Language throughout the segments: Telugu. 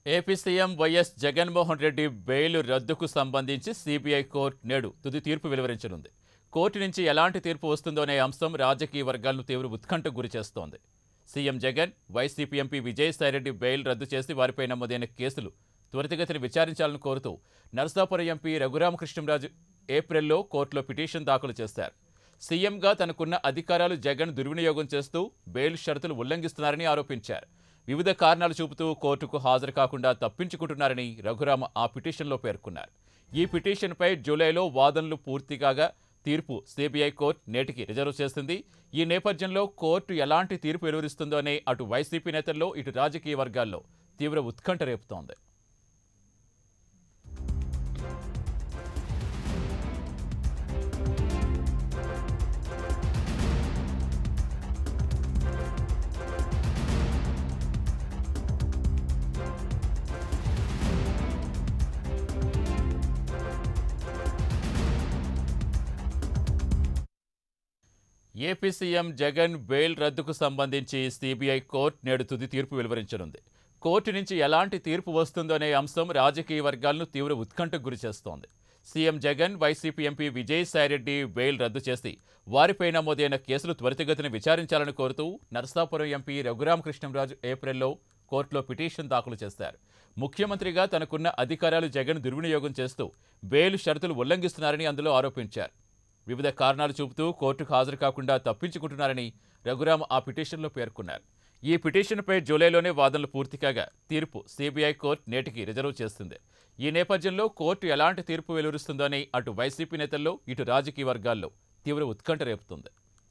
AP CM YS Jaganmohan Reddy bail రద్దుకు సంబంధించి సిబిఐ కోర్టు నేడు తుది తీర్పు వెలువరించనుంది కోర్టు నుంచి ఎలాంటి తీర్పు వస్తుందోనే అంశం రాజకీయ వర్గాలను తీవ్ర ఉత్కంఠకు గురిచేస్తోంది CM Jagan YCP MP Vijayasai Reddy bail రద్దు చేసి వారిపై నమోదైన కేసులు త్వరితగతిని విచారించాలని కోరుతూ నరసాపురం ఎంపీ రఘురామకృష్ణంరాజు ఏప్రిల్లో కోర్టులో పిటిషన్ దాఖలు చేశారు సీఎంగా తనకున్న అధికారాలు జగన్ దుర్వినియోగం చేస్తూ బెయిల్ షరతులు ఉల్లంఘిస్తున్నారని ఆరోపించారు వివిధ కారణాలు చూపుతూ కోర్టుకు హాజరు కాకుండా తప్పించుకుంటున్నారని రఘురామ ఆ పిటిషన్లో పేర్కొన్నారు ఈ పిటిషన్పై జూలైలో వాదనలు పూర్తి కాగా తీర్పు సిబిఐ కోర్టు నేటికి రిజర్వ్ చేసింది ఈ నేపథ్యంలో కోర్టు ఎలాంటి తీర్పు వెలువరిస్తుందో అనే అటు వైసీపీ నేతల్లో ఇటు రాజకీయ వర్గాల్లో తీవ్ర ఉత్కంఠ రేపుతోంది ఏపీ సీఎం జగన్ బెయిల్ రద్దుకు సంబంధించి సిబిఐ కోర్టు నేడు తుది తీర్పు వెలువరించనుంది కోర్టు నుంచి ఎలాంటి తీర్పు వస్తుందనే అంశం రాజకీయ వర్గాలను తీవ్ర ఉత్కంఠకు గురిచేస్తోంది CM Jagan YCP MP Vijayasai Reddy bail రద్దు చేసి వారిపై నమోదైన కేసులు త్వరితగతిన విచారించాలని కోరుతూ నరసాపురం ఎంపీ రఘురామకృష్ణంరాజు ఏప్రిల్లో కోర్టులో పిటిషన్ దాఖలు చేశారు ముఖ్యమంత్రిగా తనకున్న అధికారాలు జగన్ దుర్వినియోగం చేస్తూ బెయిల్ షరతులు ఉల్లంఘిస్తున్నారని అందులో ఆరోపించారు వివిధ కారణాలు చూపుతూ కోర్టుకు హాజరు కాకుండా తప్పించుకుంటున్నారని రఘురామ్ ఆ పిటిషన్లో పేర్కొన్నారు ఈ పిటిషన్పై జూలైలోనే వాదనలు పూర్తి కాగా తీర్పు సిబిఐ కోర్టు నేటికి రిజర్వ్ చేస్తుంది ఈ నేపథ్యంలో కోర్టు ఎలాంటి తీర్పు వెలువరిస్తుందని అటు వైసీపీ నేతల్లో ఇటు రాజకీయ వర్గాల్లో తీవ్ర ఉత్కంఠ రేపుతుంది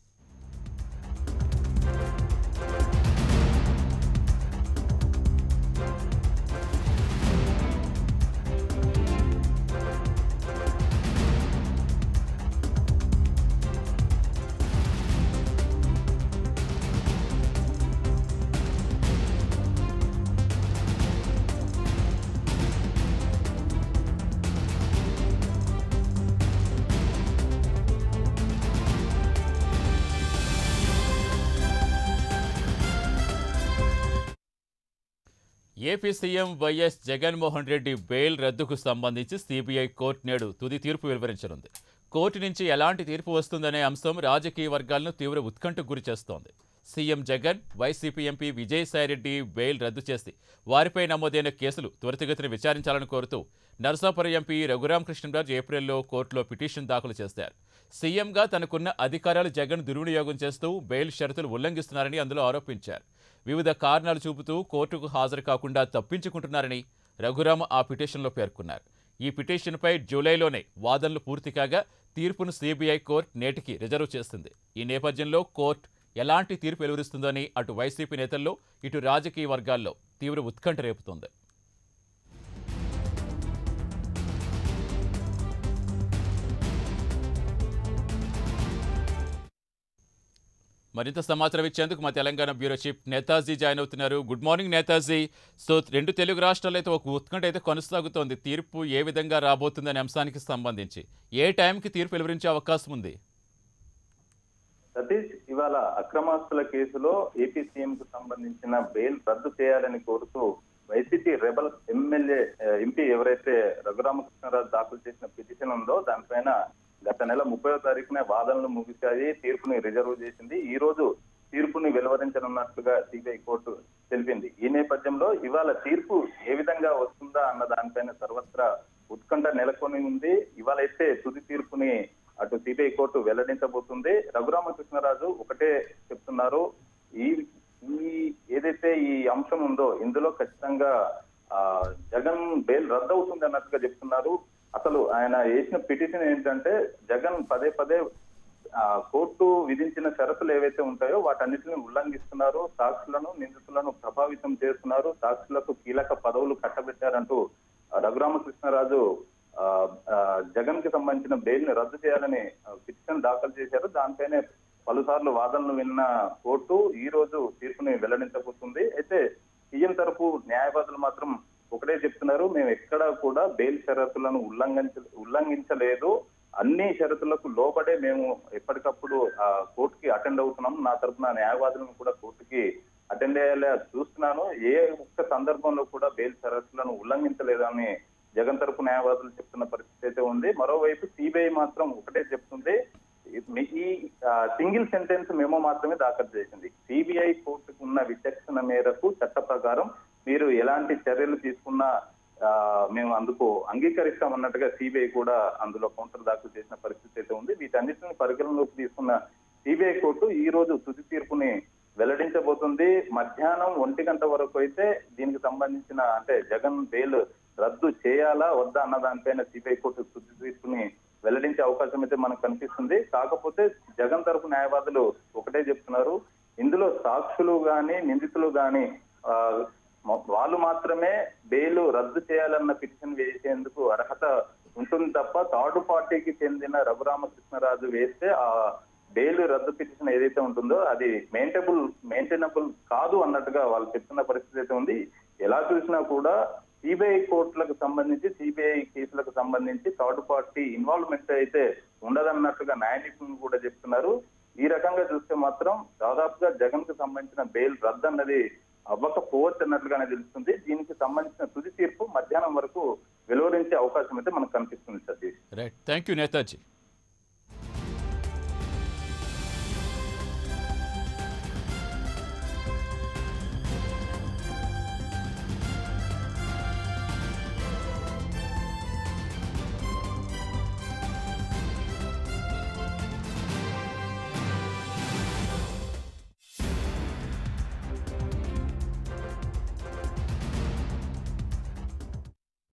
AP CM YS Jaganmohan Reddy bail రద్దుకు సంబంధించి సిబిఐ కోర్టు నేడు తుది తీర్పు వెలువరించనుంది కోర్టు నుంచి ఎలాంటి తీర్పు వస్తుందనే అంశం రాజకీయ వర్గాలను తీవ్ర ఉత్కంఠకు గురిచేస్తోంది CM Jagan YCP MP Vijayasai Reddy bail రద్దు చేసి వారిపై నమోదైన కేసులు త్వరితగతిన విచారించాలని కోరుతూ నరసాపురం ఎంపీ రఘురామకృష్ణరాజు ఏప్రిల్లో కోర్టులో పిటిషన్ దాఖలు చేశారు సీఎంగా తనకున్న అధికారాలు జగన్ దుర్వినియోగం చేస్తూ బెయిల్ షరతులు ఉల్లంఘిస్తున్నారని అందులో ఆరోపించారు వివిధ కారణాలు చూపుతూ కోర్టుకు హాజరు కాకుండా తప్పించుకుంటున్నారని రఘురామ ఆ పిటిషన్లో పేర్కొన్నారు ఈ పిటిషన్పై జూలైలోనే వాదనలు పూర్తి కాగా తీర్పును సిబిఐ కోర్టు నేటికి రిజర్వ్ చేసింది ఈ నేపథ్యంలో కోర్టు ఎలాంటి తీర్పు వెలువరిస్తుందని అటు వైసీపీ నేతల్లో ఇటు రాజకీయ వర్గాల్లో తీవ్ర ఉత్కంఠ రేపుతోంది మరింత సమాచారం ఇచ్చేందుకు మా Telangana bureau chief Netaji join అవుతున్నారు గుడ్ మార్నింగ్ నేతాజీ సో రెండు తెలుగు రాష్ట్రాల్లో అయితే ఒక ఉత్కంఠ అయితే కొనసాగుతోంది తీర్పు ఏ విధంగా రాబోతుందనే అంశానికి సంబంధించి ఏ టైంకి తీర్పు వెలువరించే అవకాశం ఉంది సతీష్ ఇవాళ అక్రమాస్తుల కేసులో ఏపీ సీఎం కు సంబంధించిన బెయిల్ రద్దు చేయాలని కోరుతూ వైసీపీ రెబల్ ఎమ్మెల్యే ఎంపీ ఎవరైతే రఘురామకృష్ణరాజు దాఖలు చేసిన పిటిషన్ ఉందో దానిపైన గత నెల ముప్పై తారీఖున వాదనలు ముగిశాయి తీర్పుని రిజర్వ్ చేసింది ఈ రోజు తీర్పుని వెలువరించనున్నట్లుగా సిబిఐ కోర్టు తెలిపింది ఈ నేపథ్యంలో ఇవాళ తీర్పు ఏ విధంగా వస్తుందా అన్న దానిపైన సర్వత్రా ఉత్కంఠ నెలకొని ఉంది ఇవాళ అయితే తుది తీర్పుని అటు సిబిఐ కోర్టు వెల్లడించబోతుంది రఘురామకృష్ణరాజు ఒకటే చెప్తున్నారు ఈ ఈ ఏదైతే ఈ అంశం ఉందో ఇందులో ఖచ్చితంగా ఆ జగన్ బెయిల్ రద్దు అవుతుంది అన్నట్టుగా చెప్తున్నారు అసలు ఆయన వేసిన పిటిషన్ ఏంటంటే జగన్ పదే పదే ఆ కోర్టు విధించిన షరతులు ఏవైతే ఉంటాయో వాటన్నిటిని ఉల్లంఘిస్తున్నారు సాక్షులను నిందితులను ప్రభావితం చేస్తున్నారు సాక్షులకు కీలక పదవులు కట్టబెట్టారంటూ ఆ, రఘురామకృష్ణరాజు ఆ, ఆ, జగన్ కి సంబంధించిన బెయిల్ ని రద్దు చేయాలని పిటిషన్ దాఖలు చేశారు దానిపైనే పలుసార్లు వాదనలు విన్న కోర్టు ఈ రోజు తీర్పుని వెల్లడించబోతుంది అయితే సీఎం తరపు న్యాయవాదులు మాత్రం ఒకటే చెప్తున్నారు మేము ఎక్కడా కూడా బెయిల్ షరతులను ఉల్లంఘించ ఉల్లంఘించలేదు అన్ని షరతులకు లోబడే మేము ఎప్పటికప్పుడు ఆ కోర్టుకి అటెండ్ అవుతున్నాం నా తరపున న్యాయవాదులను కూడా కోర్టుకి అటెండ్ అయ్యేలా చూస్తున్నాను ఏ ఒక్క సందర్భంలో కూడా బెయిల్ షరతులను ఉల్లంఘించలేదని జగన్ తరపు న్యాయవాదులు చెప్తున్న పరిస్థితి అయితే ఉంది మరోవైపు సిబిఐ మాత్రం ఒకటే చెప్తుంది మీ- ఈ సింగిల్ సెంటెన్స్ మెమో మాత్రమే దాఖలు చేసింది సిబిఐ కోర్టుకు ఉన్న విచక్షణ మేరకు చట్ట ప్రకారం మీరు ఎలాంటి చర్యలు తీసుకున్నా ఆ, మేము అందుకు అంగీకరిస్తామన్నట్టుగా సిబిఐ కూడా అందులో కౌంటర్ దాఖలు చేసిన పరిస్థితి అయితే ఉంది వీటన్నిటిని పరిగణలోకి తీసుకున్న సిబిఐ కోర్టు ఈ రోజు తుది తీర్పుని వెల్లడించబోతుంది మధ్యాహ్నం ఒంటి గంట వరకు అయితే దీనికి సంబంధించిన అంటే జగన్ బెయిల్ రద్దు చేయాలా వద్దా అన్న దానిపైన సిబిఐ కోర్టు తుది తీర్పుని వెల్లడించే అవకాశం అయితే మనకు కనిపిస్తుంది కాకపోతే జగన్ తరపు న్యాయవాదులు ఒకటే చెప్తున్నారు ఇందులో సాక్షులు గాని నిందితులు గాని ఆ, మ- వాళ్ళు మాత్రమే బెయిల్ రద్దు చేయాలన్న పిటిషన్ వేసేందుకు అర్హత ఉంటుంది తప్ప థర్డ్ పార్టీకి చెందిన రఘురామకృష్ణరాజు వేస్తే ఆ బెయిల్ రద్దు పిటిషన్ ఏదైతే ఉంటుందో అది మెయింటబుల్ మెయింటైనబుల్ కాదు అన్నట్టుగా వాళ్ళు చెప్తున్న పరిస్థితి అయితే ఉంది ఎలా చూసినా కూడా సిబిఐ కోర్టులకు సంబంధించి సిబిఐ కేసులకు సంబంధించి థర్డ్ పార్టీ ఇన్వాల్వ్మెంట్ అయితే ఉండదన్నట్టుగా న్యాయ నిపుణులు కూడా చెప్తున్నారు ఈ రకంగా చూస్తే మాత్రం దాదాపుగా జగన్ కు సంబంధించిన బెయిల్ రద్దు అన్నది అవ్వకపోవచ్చు అన్నట్లుగానే తెలుస్తుంది దీనికి సంబంధించిన తుది తీర్పు మధ్యాహ్నం వరకు వెలువరించే అవకాశం అయితే మనకు కనిపిస్తుంది Satish right thank you Netaji